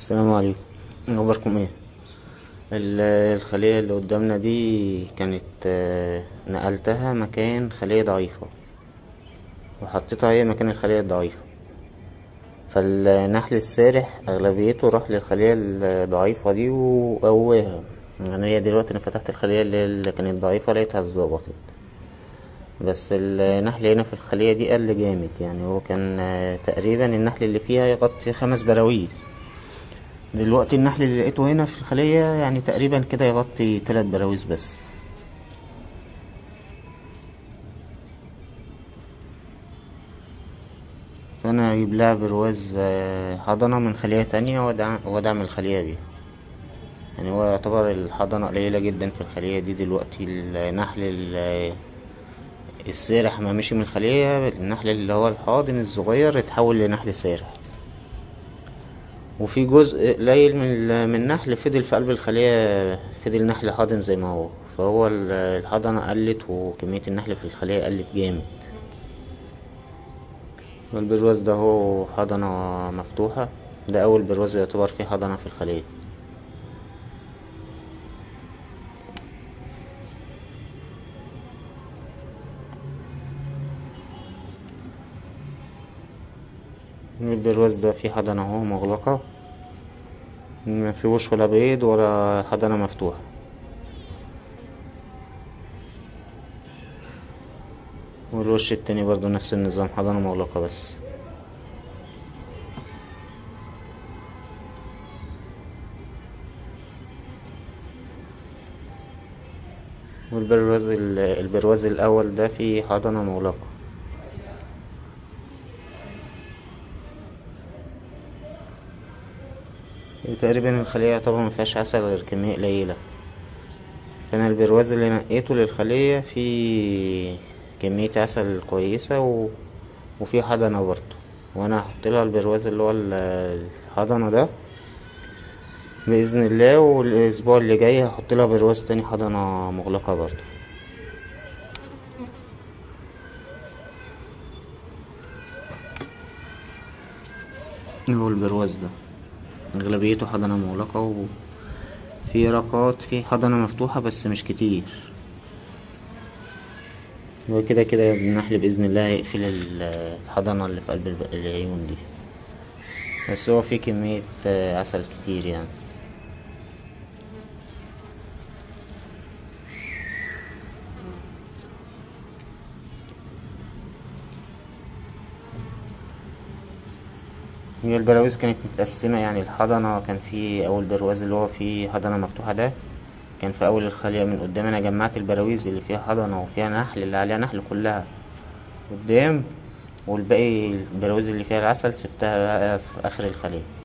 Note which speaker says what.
Speaker 1: السلام عليكم اخباركم ايه ال- الخلية اللي قدامنا دي كانت آه، نقلتها مكان خلية ضعيفة وحطيتها هي مكان الخلية الضعيفة فالنحل السارح اغلبيته راح للخلية الضعيفة دي وقواها يعني هي دلوقتي انا فتحت الخلية اللي اللي كانت ضعيفة لقيتها اتظبطت بس النحل هنا في الخلية دي قل جامد يعني هو كان آه، تقريبا النحل اللي فيها يغطي خمس براويز دلوقتي النحل اللي لقيته هنا في الخلية يعني تقريبا كده يغطي تلات براويز بس فأنا أجيب لها برواز آه، حضنة من خلية تانية وأدع- وأدعم الخلية بيها يعني هو يعتبر الحضنة قليلة جدا في الخلية دي دلوقتي النحل ال- السارح ما مشي من الخلية النحل اللي هو الحاضن الصغير اتحول لنحل سارح وفي جزء قليل من ال- من النحل فضل في قلب الخلية فضل نحل حاضن زي ما هو فهو ال- الحضنة قلت وكمية النحل في الخلية قلت جامد والبرواز ده هو حضنة مفتوحة ده أول برواز يعتبر فيه حضنة في الخلية البرواز ده فيه حضنة اهو مغلقة ما فيهوش ولا بيض ولا حضنة مفتوحة والوش التاني برضو نفس النظام حضانة مغلقة بس والبرواز ال- البرواز الأول ده فيه حضانة مغلقة تقريبا الخلية طبعا مفيهاش عسل غير كمية قليلة فأنا البرواز اللي نقيته للخلية فيه كمية عسل كويسة و... وفيه حضنة برضه وأنا هحطلها البرواز اللي هو ال- الحضنة ده بإذن الله والأسبوع اللي جاي هحطلها برواز تاني حضنة مغلقة برضه هو البرواز ده أغلبيته حضنة مغلقة وفي رقات في حضنة مفتوحة بس مش كتير وكده كده النحل بإذن الله هيقفل ال- الحضنة اللي في قلب الب- العيون دي بس هو في كمية آه، عسل كتير يعني هي البراويز كانت متقسمة يعني الحضنة كان في أول برواز اللي هو فيه حضنة مفتوحة ده كان في أول الخلية من قدام أنا جمعت البراويز اللي فيها حضنة وفيها نحل اللي عليها نحل كلها قدام والباقي البراويز اللي فيها العسل سبتها بقى في آخر الخلية